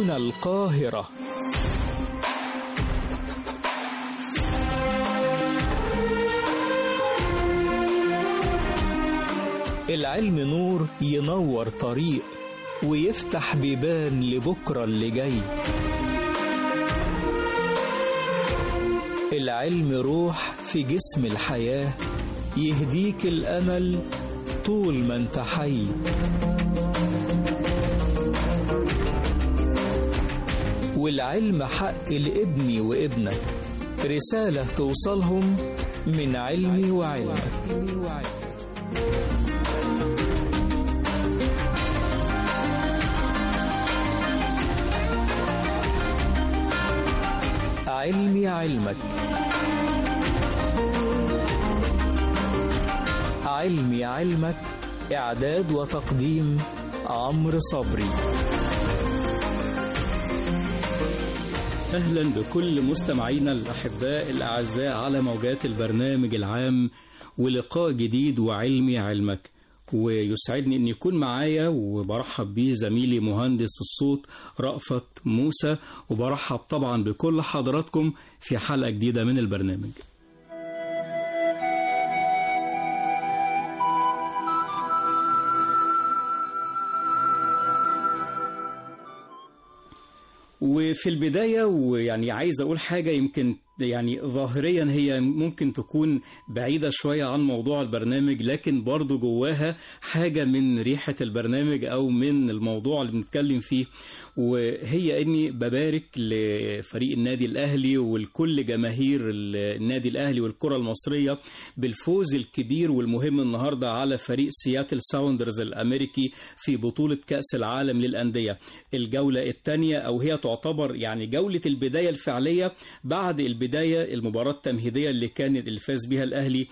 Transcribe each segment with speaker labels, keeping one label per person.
Speaker 1: هنا القاهرة العلم نور ينور طريق ويفتح بيبان لبكرة اللي جاي العلم روح في جسم الحياة يهديك الأمل طول ما انت حي والعلم حق لابني وابنك رسالة توصلهم من علمي وعلمك علمي علمك علمي علمك إعداد وتقديم عمرو صبري
Speaker 2: أهلا بكل مستمعينا الأحباء الأعزاء على موجات البرنامج العام ولقاء جديد وعلمي علمك ويسعدني أن يكون معايا وبرحب بيه زميلي مهندس الصوت رأفت موسى وبرحب طبعا بكل حضراتكم في حلقة جديدة من البرنامج وفي البداية ويعني عايز أقول حاجة يمكن يعني ظاهريا هي ممكن تكون بعيدة شوية عن موضوع البرنامج لكن برضو جواها حاجة من ريحة البرنامج أو من الموضوع اللي بنتكلم فيه وهي أني ببارك لفريق النادي الأهلي ولكل جماهير النادي الأهلي والكرة المصرية بالفوز الكبير والمهم النهاردة على فريق سياتل ساوندرز الأمريكي في بطولة كأس العالم للأندية الجولة الثانية أو هي تعتبر يعني جولة البداية الفعلية بعد البداية البدايه المباراه التمهيديه اللي كانت اللي فاز بها الاهلي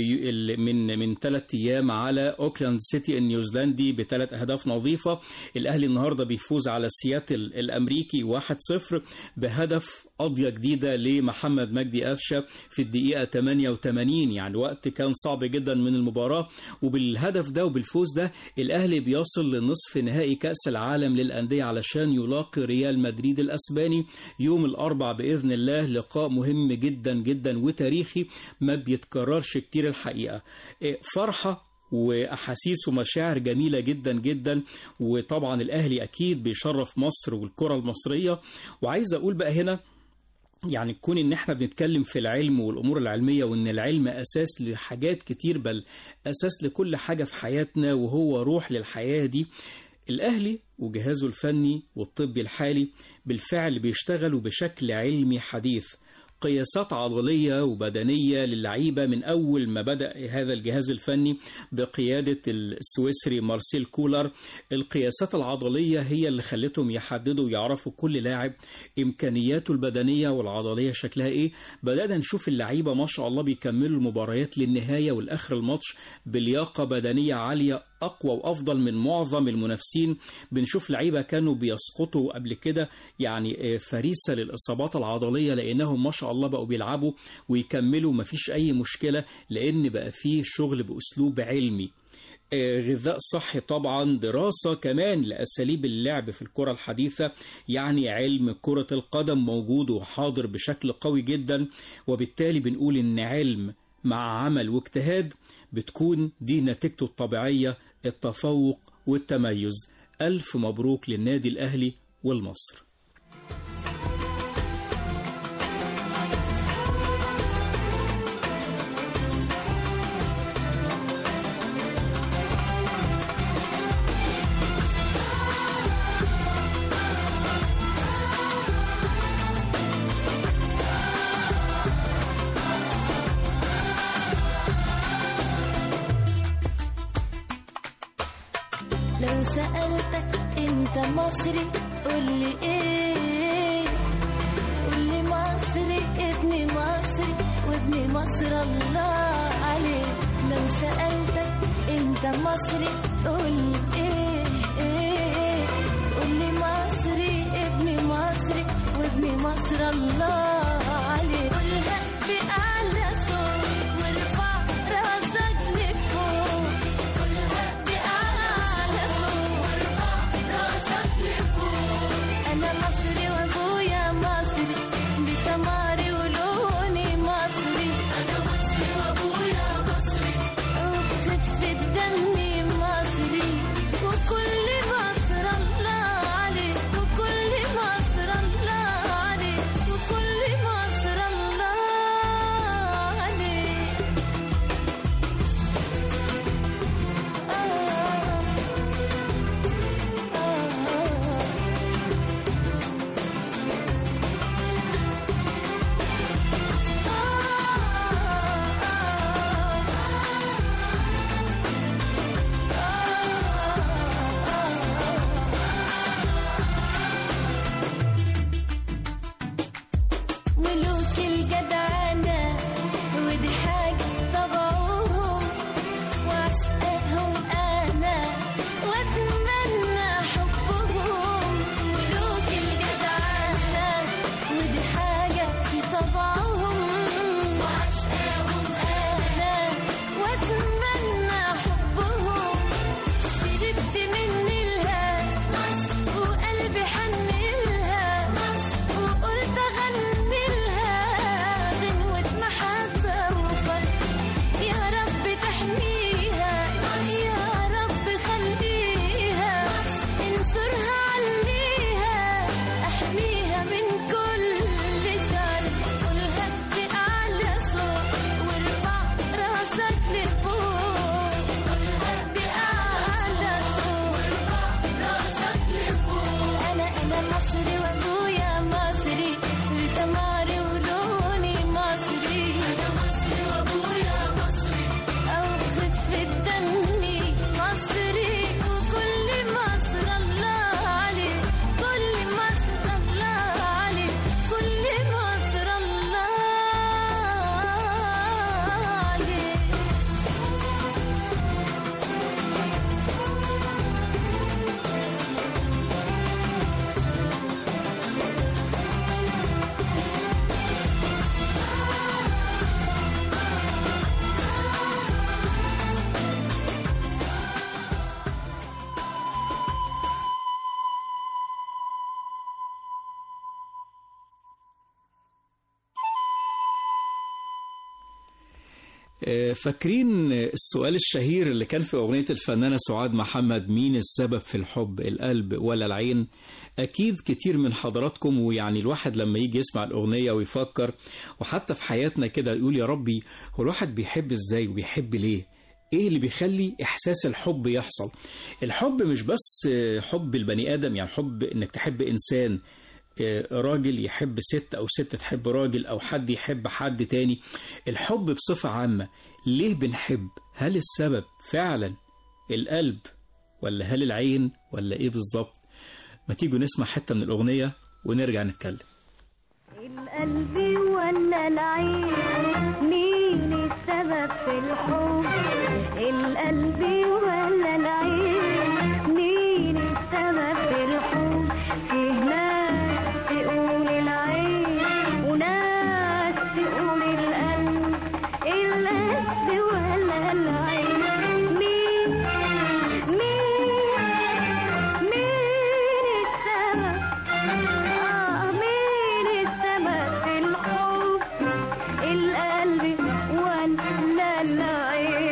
Speaker 2: من من ثلاث ايام على اوكلاند سيتي النيوزيلندي بثلاث اهداف نظيفه الاهلي النهارده بيفوز على سياتل الامريكي 1-0 بهدف قضيه جديده لمحمد مجدي قفشه في الدقيقه 88 يعني وقت كان صعب جدا من المباراه وبالهدف ده وبالفوز ده الاهلي بيصل لنصف نهائي كاس العالم للانديه علشان يلاقي ريال مدريد الاسباني يوم الاربع باذن الله لقاء مهم جدا جدا وتاريخي ما بيتكررش كتير الحقيقة فرحة واحاسيس ومشاعر جميله جدا جدا وطبعا الاهلي اكيد بيشرف مصر والكره المصريه وعايز اقول بقى هنا يعني كون ان احنا بنتكلم في العلم والامور العلميه وان العلم اساس لحاجات كتير بل اساس لكل حاجه في حياتنا وهو روح للحياه دي الأهلي وجهازه الفني والطبي الحالي بالفعل بيشتغلوا بشكل علمي حديث قياسات عضلية وبدنية للعيبة من أول ما بدأ هذا الجهاز الفني بقيادة السويسري مارسيل كولر القياسات العضلية هي اللي خلتهم يحددوا ويعرفوا كل لاعب إمكانياته البدنية والعضلية شكلها إيه بدأنا نشوف اللعيبة ما شاء الله بيكملوا المباريات للنهاية والآخر الماتش بلياقة بدنية عالية أقوى وأفضل من معظم المنافسين بنشوف لعيبة كانوا بيسقطوا قبل كده يعني فريسة للإصابات العضلية لأنهم ما شاء الله بقوا بيلعبوا ويكملوا مفيش أي مشكلة لأن بقى فيه شغل بأسلوب علمي غذاء صحي طبعا دراسة كمان لأساليب اللعب في الكرة الحديثة يعني علم كرة القدم موجود وحاضر بشكل قوي جدا وبالتالي بنقول إن علم مع عمل واجتهاد بتكون دي نتيجته الطبيعية التفوق والتميز ألف مبروك للنادي الأهلي والمصر
Speaker 3: لو سألتك انت مصري قولي ايه قولي مصري ابني مصري وابن مصر الله عليه لو سألتك انت مصري قولي ايه ايه قولي مصري ابني مصري وابن مصر الله عليه قولها بأعلى صوت وارفع راسك لفوق قولها بأعلى صوت وارفع راسك لفوق أنا مصري وابويا مصري بسماري ولوني مصري انا مصري وابويا مصري وبخفة دمي مصري وكل مصر الله عليك وكل مصر الله عليك وكل مصر الله عليك ملوك الجدعنة ودي حاجة طبعهم وعشقهم أنا وأتمنى حبهم ملوك الجدعنة ودي حاجة في طبعهم وعشقهم أنا وأتمنى حبهم شربت من الهام وقلبي حنلها وقلت اغني لها غنوة محبة وفرح يا رب تحميها يا رب خليها انصرها عليها احميها من كل شر قولها بأعلى صوت وارفع راسك لفوق قولها بأعلى صوت وارفع راسك لفوق انا انا مصري وابويا مصري وسماري ولوني مصري انا مصري وابويا مصري او خفة دمي مصري وكل مصر الله عليك كل مصر الله عليك كل مصر الله عليك
Speaker 2: آه، فاكرين السؤال الشهير اللي كان في أغنية الفنانة سعاد محمد مين السبب في الحب القلب ولا العين أكيد كتير من حضراتكم ويعني الواحد لما يجي يسمع الأغنية ويفكر وحتى في حياتنا كده يقول يا ربي هو الواحد بيحب إزاي وبيحب ليه ايه اللي بيخلي احساس الحب يحصل الحب مش بس آه، حب البني ادم يعني حب انك تحب انسان آه، راجل يحب ست او ست تحب راجل او حد يحب حد تاني الحب بصفة عامة ليه بنحب هل السبب فعلا القلب ولا هل العين ولا ايه بالظبط ما تيجوا نسمع حتة من الأغنية ونرجع نتكلم
Speaker 3: القلب ولا العين مين السبب في الحب القلب ولا العين مين السبب في الحب فيه ناس تقول العين وناس تقول القلب القلب ولا العين مين مين مين السبب آه مين السبب في الحب القلب ولا العين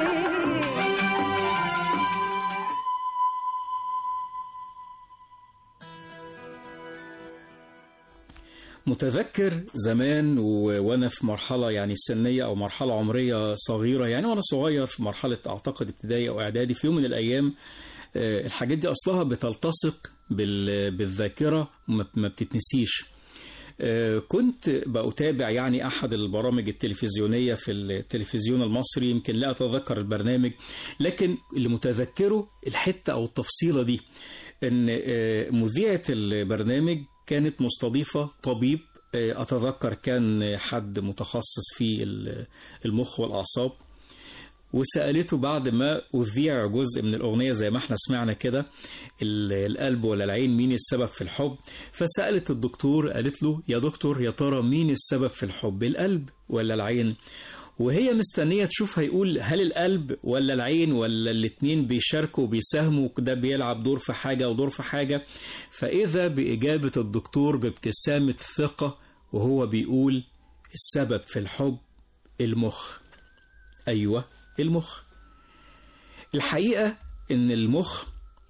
Speaker 2: متذكر زمان و... وانا في مرحله يعني سنيه او مرحله عمريه صغيره يعني وانا صغير في مرحله اعتقد ابتدائي او اعدادي في يوم من الايام آه، الحاجات دي اصلها بتلتصق بال... بالذاكره وما ما بتتنسيش آه، كنت بأتابع يعني أحد البرامج التلفزيونية في التلفزيون المصري يمكن لا أتذكر البرنامج لكن اللي متذكره الحتة أو التفصيلة دي إن آه، مذيعة البرنامج كانت مستضيفة طبيب آه، أتذكر كان حد متخصص في ال- المخ والأعصاب وسألته بعد ما أذيع جزء من الأغنية زي ما احنا سمعنا كده ال- القلب ولا العين مين السبب في الحب فسألت الدكتور قالت له يا دكتور يا ترى مين السبب في الحب القلب ولا العين وهي مستنية تشوف هيقول هل القلب ولا العين ولا الاتنين بيشاركوا وبيساهموا ده بيلعب دور في حاجة ودور في حاجة فإذا بإجابة الدكتور بابتسامة ثقة وهو بيقول السبب في الحب المخ أيوة المخ الحقيقة إن المخ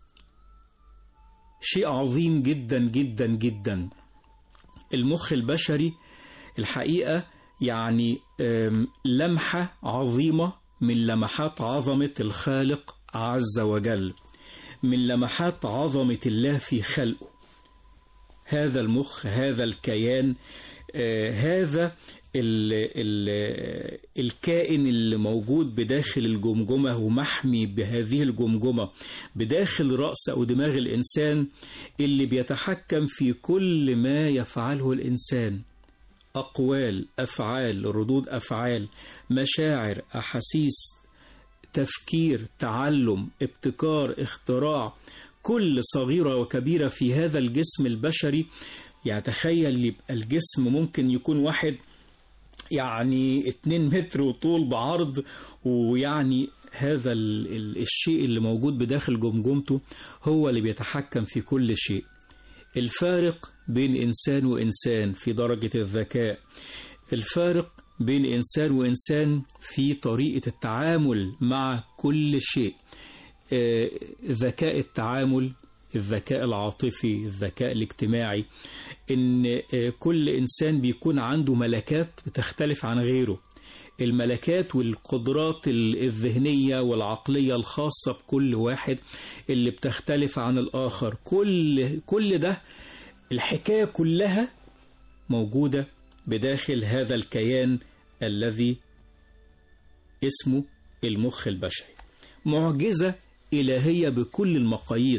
Speaker 2: شيء عظيم جدا جدا جدا المخ البشري الحقيقة يعني أم، لمحة عظيمة من لمحات عظمة الخالق عز وجل من لمحات عظمة الله في خلقه هذا المخ هذا الكيان آه، هذا ال ال الكائن اللي موجود بداخل الجمجمة ومحمي بهذه الجمجمة بداخل رأس أو دماغ الإنسان اللي بيتحكم في كل ما يفعله الإنسان أقوال أفعال ردود أفعال مشاعر أحاسيس تفكير تعلم ابتكار اختراع كل صغيرة وكبيرة في هذا الجسم البشري يعني تخيل يبقى الجسم ممكن يكون واحد يعني 2 متر وطول بعرض ويعني هذا ال- ال- الشيء اللي موجود بداخل جمجمته هو اللي بيتحكم في كل شيء الفارق بين إنسان وإنسان في درجة الذكاء الفارق بين إنسان وإنسان في طريقة التعامل مع كل شيء آه، ذكاء التعامل الذكاء العاطفي الذكاء الاجتماعي ان آه، كل انسان بيكون عنده ملكات بتختلف عن غيره الملكات والقدرات ال- الذهنية والعقلية الخاصة بكل واحد اللي بتختلف عن الآخر كل كل ده الحكاية كلها موجودة بداخل هذا الكيان الذي اسمه المخ البشري معجزة إلهية بكل المقاييس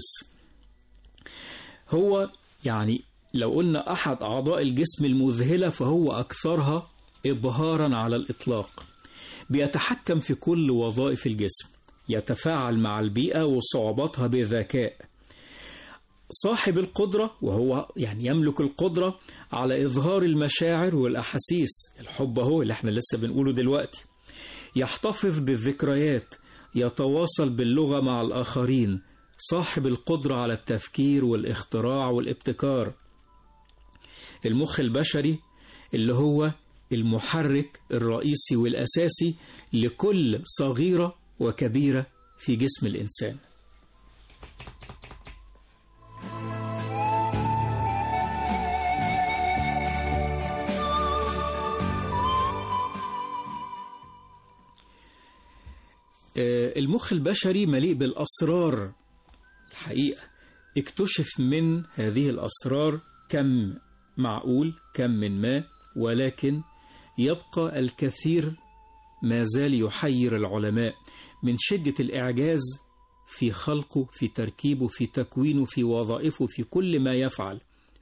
Speaker 2: هو يعني لو قلنا أحد أعضاء الجسم المذهلة فهو أكثرها إبهارا على الإطلاق بيتحكم في كل وظائف الجسم يتفاعل مع البيئة وصعوباتها بذكاء صاحب القدرة وهو يعني يملك القدرة على إظهار المشاعر والأحاسيس الحب هو اللي احنا لسه بنقوله دلوقتي يحتفظ بالذكريات يتواصل باللغة مع الآخرين صاحب القدرة على التفكير والاختراع والابتكار المخ البشري اللي هو المحرك الرئيسي والأساسي لكل صغيرة وكبيرة في جسم الإنسان آه، المخ البشري مليء بالأسرار الحقيقة اكتشف من هذه الأسرار كم معقول كم من ما ولكن يبقى الكثير ما زال يحير العلماء من شدة الإعجاز في خلقه في تركيبه في تكوينه في وظائفه في كل ما يفعل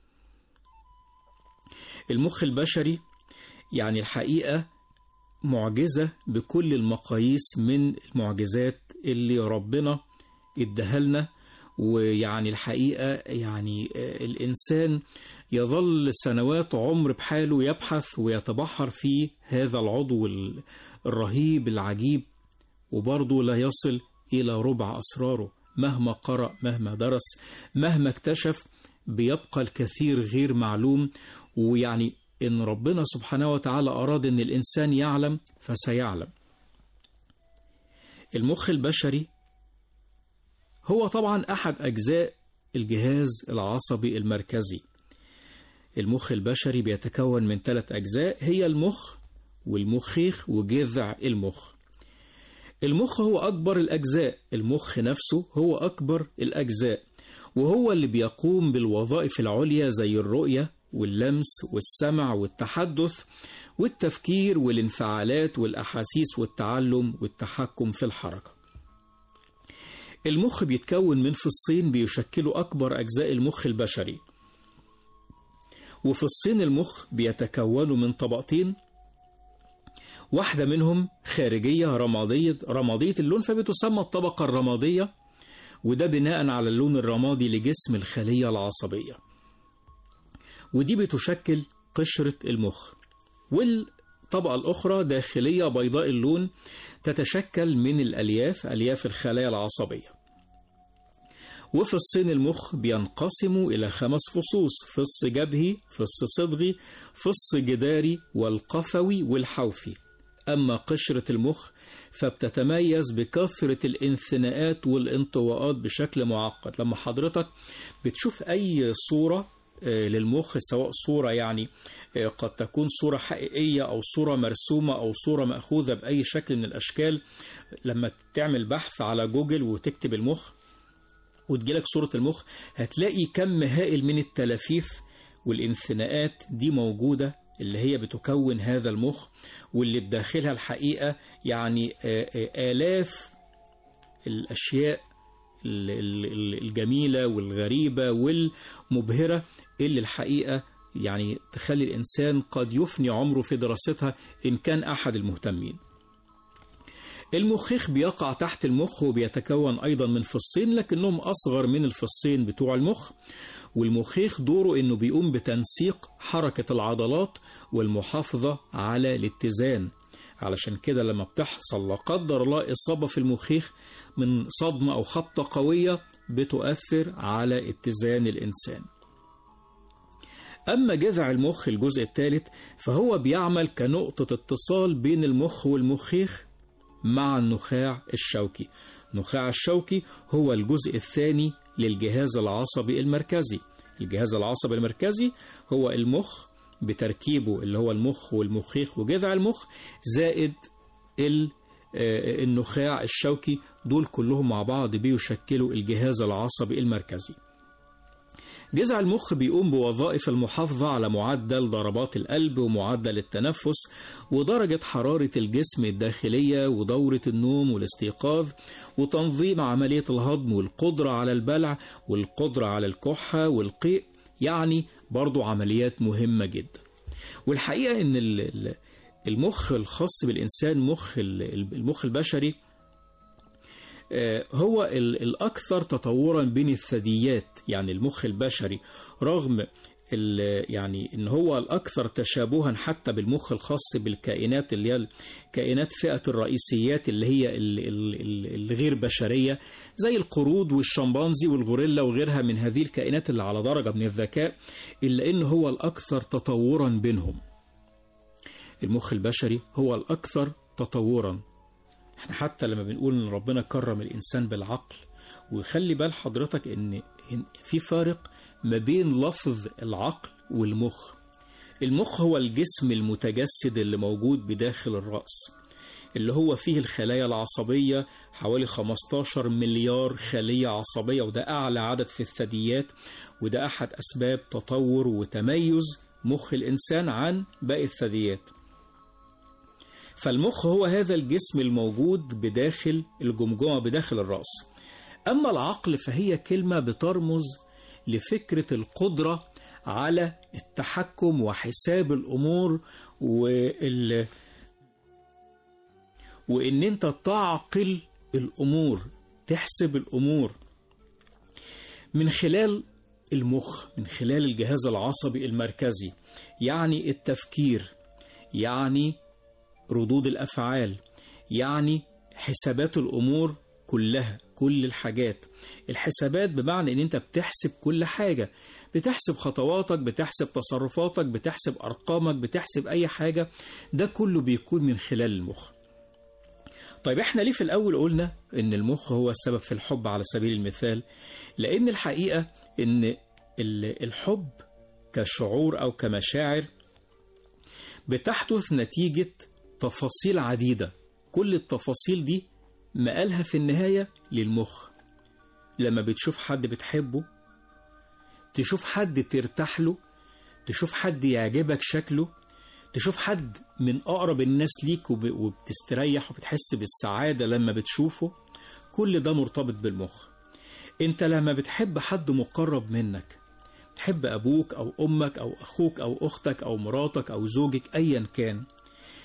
Speaker 2: المخ البشري يعني الحقيقة معجزة بكل المقاييس من المعجزات اللي ربنا ادهلنا ويعني الحقيقة يعني آه، الإنسان يظل سنوات عمر بحاله يبحث ويتبحر في هذا العضو ال- الرهيب العجيب وبرضه لا يصل إلى ربع أسراره مهما قرأ مهما درس مهما اكتشف بيبقى الكثير غير معلوم ويعني إن ربنا سبحانه وتعالى أراد إن الإنسان يعلم فسيعلم المخ البشري هو طبعا أحد أجزاء الجهاز العصبي المركزي المخ البشري بيتكون من ثلاث أجزاء هي المخ والمخيخ وجذع المخ المخ هو أكبر الأجزاء المخ نفسه هو أكبر الأجزاء وهو اللي بيقوم بالوظائف العليا زي الرؤية واللمس والسمع والتحدث والتفكير والانفعالات والأحاسيس والتعلم والتحكم في الحركة المخ بيتكون من فصين بيشكلوا أكبر أجزاء المخ البشري وفصين المخ بيتكونوا من طبقتين واحدة منهم خارجية رمادية رمادية اللون فبتسمى الطبقة الرمادية وده بناء على اللون الرمادي لجسم الخلية العصبية ودي بتشكل قشرة المخ والطبقة الأخرى داخلية بيضاء اللون تتشكل من الألياف ألياف الخلايا العصبية وفصين المخ بينقسموا إلى خمس فصوص فص جبهي فص صدغي فص جداري والقفوي والحوفي أما قشرة المخ فبتتميز بكثرة الانثناءات والانطواءات بشكل معقد لما حضرتك بتشوف أي صورة آه، للمخ سواء صورة يعني آه، قد تكون صورة حقيقية أو صورة مرسومة أو صورة مأخوذة بأي شكل من الأشكال لما تعمل بحث على جوجل وتكتب المخ وتجيلك صورة المخ هتلاقي كم هائل من التلافيف والانثناءات دي موجودة اللي هي بتكون هذا المخ واللي بداخلها الحقيقة يعني آه، آه، آلاف الأشياء ال- ال- ال- الجميلة والغريبة والمبهرة اللي الحقيقة يعني تخلي الإنسان قد يفني عمره في دراستها إن كان أحد المهتمين المخيخ بيقع تحت المخ وبيتكون أيضا من فصين لكنهم أصغر من الفصين بتوع المخ والمخيخ دوره إنه بيقوم بتنسيق حركة العضلات والمحافظة على الاتزان علشان كده لما بتحصل لا قدر الله إصابة في المخيخ من صدمة أو خبطة قوية بتؤثر على اتزان الإنسان أما جذع المخ الجزء الثالث فهو بيعمل كنقطة اتصال بين المخ والمخيخ مع النخاع الشوكي النخاع الشوكي هو الجزء الثاني للجهاز العصبي المركزي الجهاز العصبي المركزي هو المخ بتركيبه اللي هو المخ والمخيخ وجذع المخ زائد ال- آه، النخاع الشوكي دول كلهم مع بعض بيشكلوا الجهاز العصبي المركزي جذع المخ بيقوم بوظائف المحافظة على معدل ضربات القلب ومعدل التنفس ودرجة حرارة الجسم الداخلية ودورة النوم والاستيقاظ وتنظيم عملية الهضم والقدرة على البلع والقدرة على الكحة والقيء يعني برضو عمليات مهمة جدا والحقيقة ان ال- ال- المخ الخاص بالإنسان مخ ال- المخ البشري آه، هو ال- الأكثر تطورا بين الثدييات يعني المخ البشري رغم ال- يعني ان هو الاكثر تشابها حتى بالمخ الخاص بالكائنات اللي هي كائنات فئه الرئيسيات اللي هي ال- ال- ال- الغير بشريه زي القرود والشمبانزي والغوريلا وغيرها من هذه الكائنات اللي على درجه من الذكاء الا ان هو الاكثر تطورا بينهم المخ البشري هو الاكثر تطورا احنا حتى لما بنقول ان ربنا كرم الانسان بالعقل وخلي بال حضرتك ان إن في فارق ما بين لفظ العقل والمخ المخ هو الجسم المتجسد اللي موجود بداخل الرأس اللي هو فيه الخلايا العصبية حوالي 15 مليار خلية عصبية وده أعلى عدد في الثدييات وده أحد أسباب تطور وتميز مخ الإنسان عن باقي الثدييات فالمخ هو هذا الجسم الموجود بداخل الجمجمة بداخل الرأس أما العقل فهي كلمة بترمز لفكرة القدرة على التحكم وحساب الأمور وال... وإن أنت تعقل الأمور تحسب الأمور من خلال المخ من خلال الجهاز العصبي المركزي يعني التفكير يعني ردود الأفعال يعني حسابات الأمور كلها كل الحاجات الحسابات بمعنى ان انت بتحسب كل حاجة بتحسب خطواتك بتحسب تصرفاتك بتحسب ارقامك بتحسب اي حاجة ده كله بيكون من خلال المخ طيب احنا ليه في الاول قلنا ان المخ هو السبب في الحب على سبيل المثال لان الحقيقة ان ال- الحب كشعور او كمشاعر بتحدث نتيجة تفاصيل عديدة كل التفاصيل دي مقالها في النهاية للمخ لما بتشوف حد بتحبه تشوف حد ترتاح له تشوف حد يعجبك شكله تشوف حد من أقرب الناس ليك وب- وبتستريح وبتحس بالسعادة لما بتشوفه كل ده مرتبط بالمخ انت لما بتحب حد مقرب منك تحب أبوك أو أمك أو أخوك أو أختك أو مراتك أو زوجك أيا كان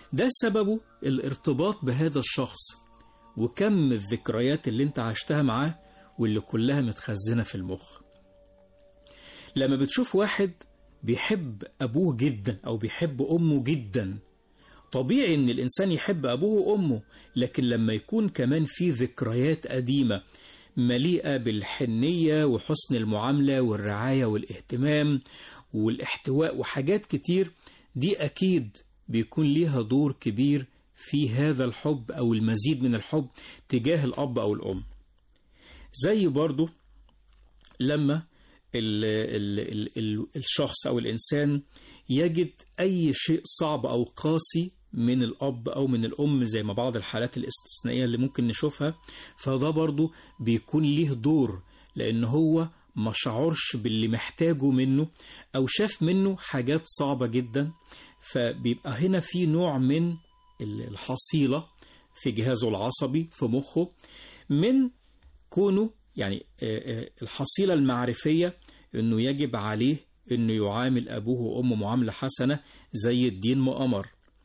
Speaker 2: ده سببه الارتباط بهذا الشخص وكم الذكريات اللي انت عشتها معاه واللي كلها متخزنة في المخ لما بتشوف واحد بيحب أبوه جدا أو بيحب أمه جدا طبيعي إن الإنسان يحب أبوه وأمه لكن لما يكون كمان في ذكريات قديمة مليئة بالحنية وحسن المعاملة والرعاية والاهتمام والاحتواء وحاجات كتير دي أكيد بيكون ليها دور كبير في هذا الحب أو المزيد من الحب تجاه الأب أو الأم زي برضو لما ال ال ال ال الشخص أو الإنسان يجد أي شيء صعب أو قاسي من الأب أو من الأم زي ما بعض الحالات الاستثنائية اللي ممكن نشوفها فده برضو بيكون ليه دور لأن هو ما شعرش باللي محتاجه منه أو شاف منه حاجات صعبة جدا فبيبقى هنا في نوع من الحصيلة في جهازه العصبي في مخه من كونه يعني الحصيلة المعرفية أنه يجب عليه أنه يعامل أبوه وأمه معاملة حسنة زي الدين مؤمر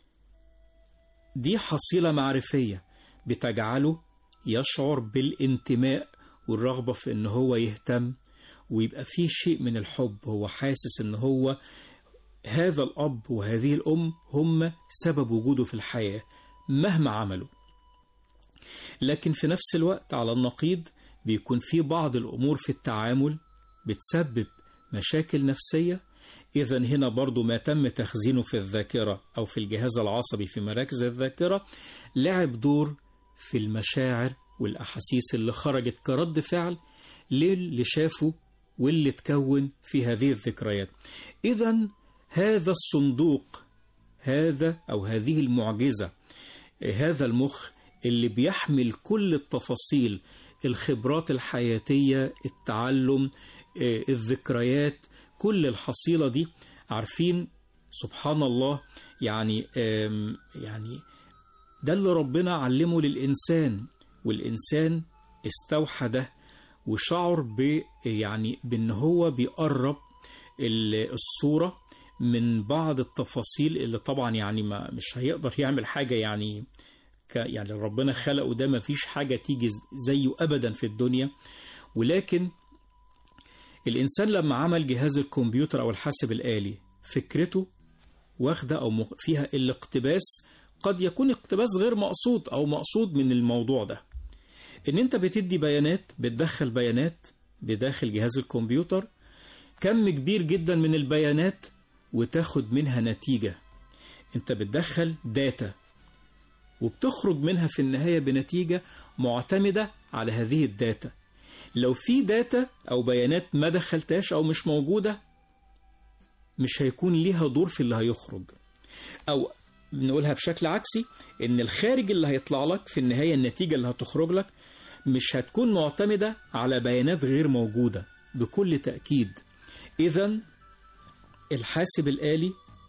Speaker 2: دي حصيلة معرفية بتجعله يشعر بالانتماء والرغبة في أنه هو يهتم ويبقى فيه شيء من الحب هو حاسس أنه هو هذا الأب وهذه الأم هم سبب وجوده في الحياة مهما عملوا لكن في نفس الوقت على النقيض بيكون في بعض الأمور في التعامل بتسبب مشاكل نفسية إذا هنا برضو ما تم تخزينه في الذاكرة أو في الجهاز العصبي في مراكز الذاكرة لعب دور في المشاعر والأحاسيس اللي خرجت كرد فعل للي شافه واللي تكون في هذه الذكريات إذا هذا الصندوق هذا أو هذه المعجزة هذا المخ اللي بيحمل كل التفاصيل الخبرات الحياتية التعلم الذكريات كل الحصيلة دي عارفين سبحان الله يعني يعني ده اللي ربنا علمه للإنسان والإنسان استوحى ده وشعر ب يعني بأن هو بيقرب الصورة من بعض التفاصيل اللي طبعا يعني ما مش هيقدر يعمل حاجة يعني يعني ربنا خلقه ده ما فيش حاجة تيجي زيه أبدا في الدنيا ولكن الإنسان لما عمل جهاز الكمبيوتر أو الحاسب الآلي فكرته واخدة أو فيها الاقتباس قد يكون اقتباس غير مقصود أو مقصود من الموضوع ده إن أنت بتدي بيانات بتدخل بيانات بداخل جهاز الكمبيوتر كم كبير جدا من البيانات وتاخد منها نتيجة أنت بتدخل داتا وبتخرج منها في النهاية بنتيجة معتمدة على هذه الداتا لو في داتا أو بيانات ما دخلتهاش أو مش موجودة مش هيكون ليها دور في اللي هيخرج أو بنقولها بشكل عكسي إن الخارج اللي هيطلع لك في النهاية النتيجة اللي هتخرج لك مش هتكون معتمدة على بيانات غير موجودة بكل تأكيد إذا الحاسب الآلي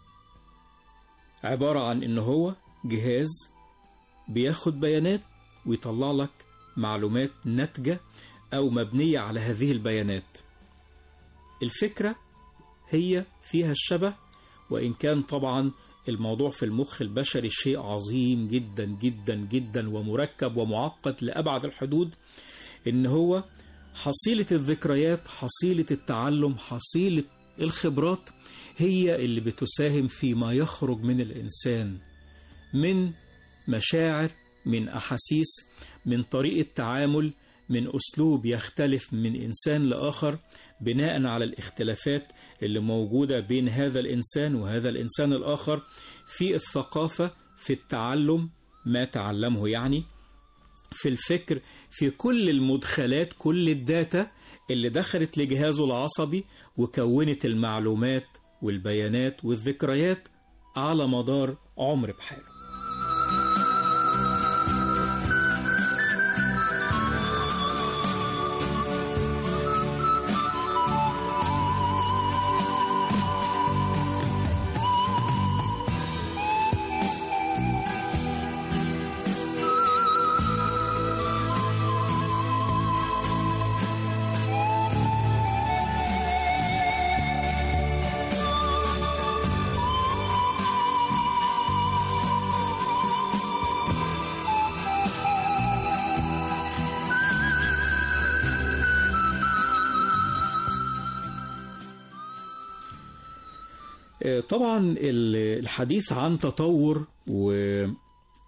Speaker 2: عبارة عن إن هو جهاز بياخد بيانات ويطلع لك معلومات ناتجة أو مبنية على هذه البيانات الفكرة هي فيها الشبه وإن كان طبعا الموضوع في المخ البشري شيء عظيم جدا جدا جدا ومركب ومعقد لأبعد الحدود إن هو حصيلة الذكريات حصيلة التعلم حصيلة الخبرات هي اللي بتساهم فيما يخرج من الإنسان من مشاعر من أحاسيس من طريقة تعامل من أسلوب يختلف من إنسان لآخر بناء على الاختلافات اللي موجودة بين هذا الإنسان وهذا الإنسان الآخر في الثقافة في التعلم ما تعلمه يعني في الفكر في كل المدخلات كل الداتا اللي دخلت لجهازه العصبي وكونت المعلومات والبيانات والذكريات على مدار عمر بحاله آه، طبعا ال- الحديث عن تطور وتميز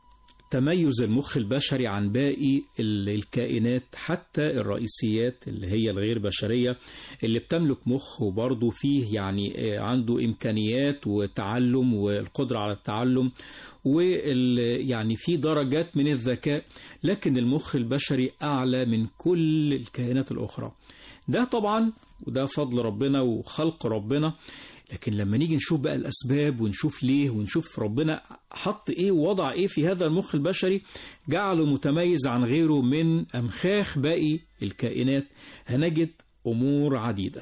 Speaker 2: المخ البشري عن باقي ال- الكائنات حتى الرئيسيات اللي هي الغير بشرية اللي بتملك مخ وبرضه فيه يعني آه، عنده إمكانيات وتعلم والقدرة على التعلم وال يعني في درجات من الذكاء لكن المخ البشري أعلى من كل الكائنات الأخرى ده طبعا وده فضل ربنا وخلق ربنا لكن لما نيجي نشوف بقى الأسباب ونشوف ليه ونشوف ربنا حط إيه ووضع إيه في هذا المخ البشري جعله متميز عن غيره من أمخاخ باقي الكائنات هنجد أمور عديدة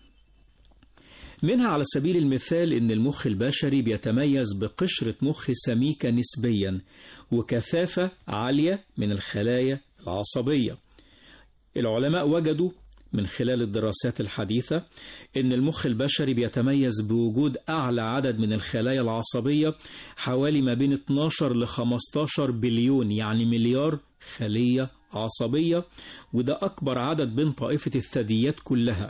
Speaker 2: منها على سبيل المثال أن المخ البشري بيتميز بقشرة مخ سميكة نسبيا وكثافة عالية من الخلايا العصبية العلماء وجدوا من خلال الدراسات الحديثة أن المخ البشري بيتميز بوجود أعلى عدد من الخلايا العصبية حوالي ما بين 12 ل 15 بليون يعني مليار خلية عصبية وده أكبر عدد بين طائفة الثدييات كلها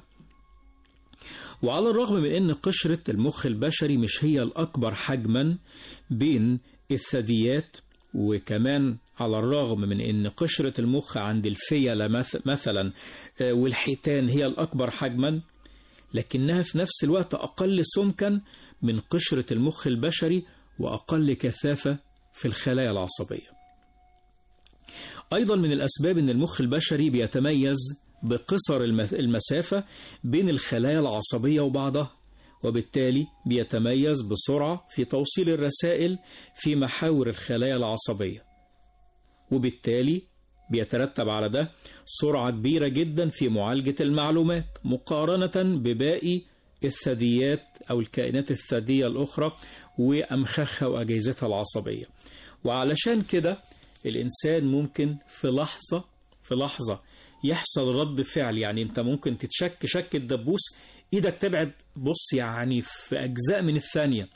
Speaker 2: وعلى الرغم من أن قشرة المخ البشري مش هي الأكبر حجما بين الثدييات وكمان على الرغم من أن قشرة المخ عند الفيلة مث- مثلا آه، والحيتان هي الأكبر حجما لكنها في نفس الوقت أقل سمكا من قشرة المخ البشري وأقل كثافة في الخلايا العصبية أيضا من الأسباب أن المخ البشري بيتميز بقصر المس- المسافة بين الخلايا العصبية وبعضها وبالتالي بيتميز بسرعة في توصيل الرسائل في محاور الخلايا العصبية وبالتالي بيترتب على ده سرعة كبيرة جدا في معالجة المعلومات مقارنة بباقي الثدييات أو الكائنات الثدية الأخرى وأمخاخها وأجهزتها العصبية وعلشان كده الإنسان ممكن في لحظة في لحظة يحصل رد فعل يعني أنت ممكن تتشك شك الدبوس إيدك تبعد بص يعني في أجزاء من الثانية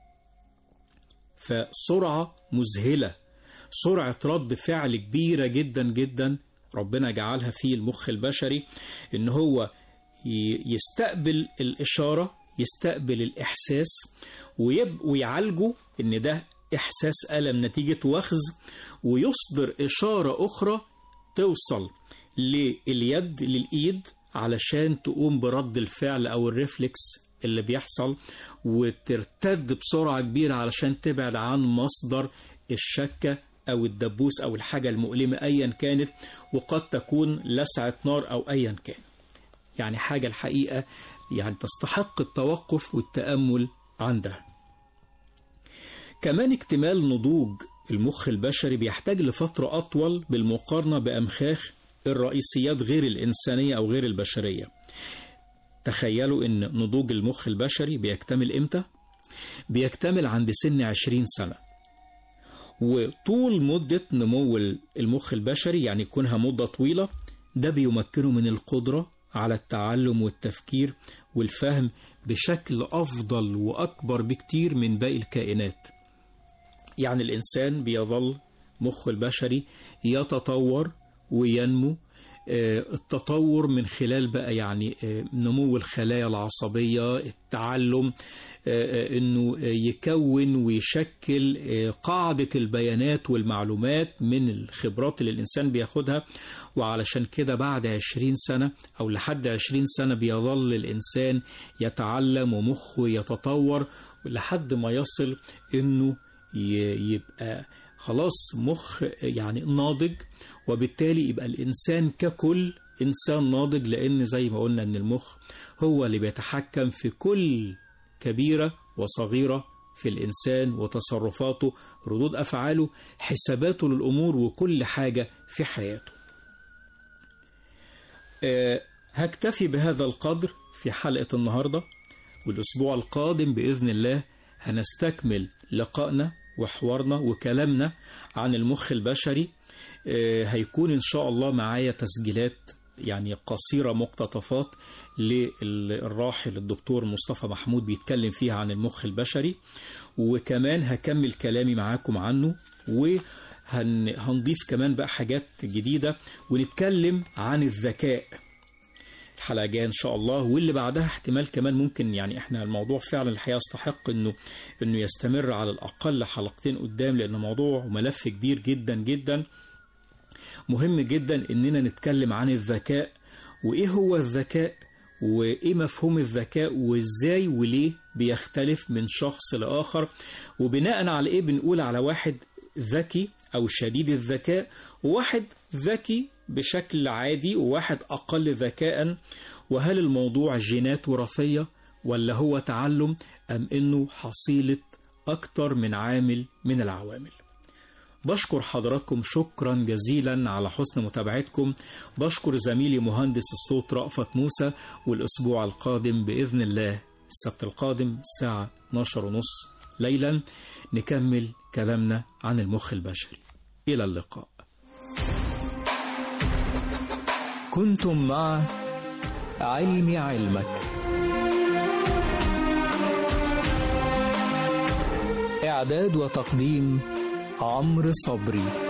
Speaker 2: فسرعة مذهلة سرعة رد فعل كبيرة جدا جدا ربنا جعلها في المخ البشري إن هو ي- يستقبل الإشارة يستقبل الإحساس ويب ويعالجه إن ده إحساس ألم نتيجة وخز ويصدر إشارة أخرى توصل لليد للإيد علشان تقوم برد الفعل أو الريفلكس اللي بيحصل وترتد بسرعة كبيرة علشان تبعد عن مصدر الشكة أو الدبوس أو الحاجة المؤلمة أيا كانت وقد تكون لسعة نار أو أيا كان يعني حاجة الحقيقة يعني تستحق التوقف والتأمل عندها كمان اكتمال نضوج المخ البشري بيحتاج لفترة أطول بالمقارنة بأمخاخ الرئيسيات غير الإنسانية أو غير البشرية تخيلوا أن نضوج المخ البشري بيكتمل إمتى؟ بيكتمل عند سن 20 سنة وطول مدة نمو المخ البشري يعني كونها مدة طويلة ده بيمكنه من القدرة على التعلم والتفكير والفهم بشكل أفضل وأكبر بكتير من باقي الكائنات يعني الإنسان بيظل مخه البشري يتطور وينمو آه، التطور من خلال بقى يعني آه، نمو الخلايا العصبية التعلم آه، آه، انه آه، يكون ويشكل آه، قاعدة البيانات والمعلومات من الخبرات اللي الإنسان بياخدها وعلشان كده بعد عشرين سنة أو لحد عشرين سنة بيظل الإنسان يتعلم ومخه يتطور لحد ما يصل إنه ي- يبقى خلاص مخ يعني ناضج وبالتالي يبقى الإنسان ككل إنسان ناضج لأن زي ما قلنا إن المخ هو اللي بيتحكم في كل كبيرة وصغيرة في الإنسان وتصرفاته ردود أفعاله حساباته للأمور وكل حاجة في حياته أه هكتفي بهذا القدر في حلقة النهاردة والأسبوع القادم بإذن الله هنستكمل لقائنا وحوارنا وكلامنا عن المخ البشري أه هيكون إن شاء الله معايا تسجيلات يعني قصيرة مقتطفات للراحل الدكتور مصطفى محمود بيتكلم فيها عن المخ البشري وكمان هكمل كلامي معاكم عنه وهنضيف كمان بقى حاجات جديدة ونتكلم عن الذكاء الحلقة الجاية إن شاء الله واللي بعدها احتمال كمان ممكن يعني إحنا الموضوع فعلا الحقيقة يستحق إنه إنه يستمر على الأقل حلقتين قدام لأن موضوع وملف كبير جدا جدا مهم جدا إننا نتكلم عن الذكاء وإيه هو الذكاء وإيه مفهوم الذكاء وإزاي وليه بيختلف من شخص لآخر وبناء على إيه بنقول على واحد ذكي أو شديد الذكاء وواحد ذكي بشكل عادي وواحد أقل ذكاء وهل الموضوع جينات وراثية ولا هو تعلم أم إنه حصيلة أكتر من عامل من العوامل بشكر حضراتكم شكرا جزيلا على حسن متابعتكم بشكر زميلي مهندس الصوت رأفت موسى والأسبوع القادم بإذن الله السبت القادم الساعة 12 ونص ليلا نكمل كلامنا عن المخ البشري إلى اللقاء
Speaker 1: كنتم مع علم علمك إعداد وتقديم عمرو صبري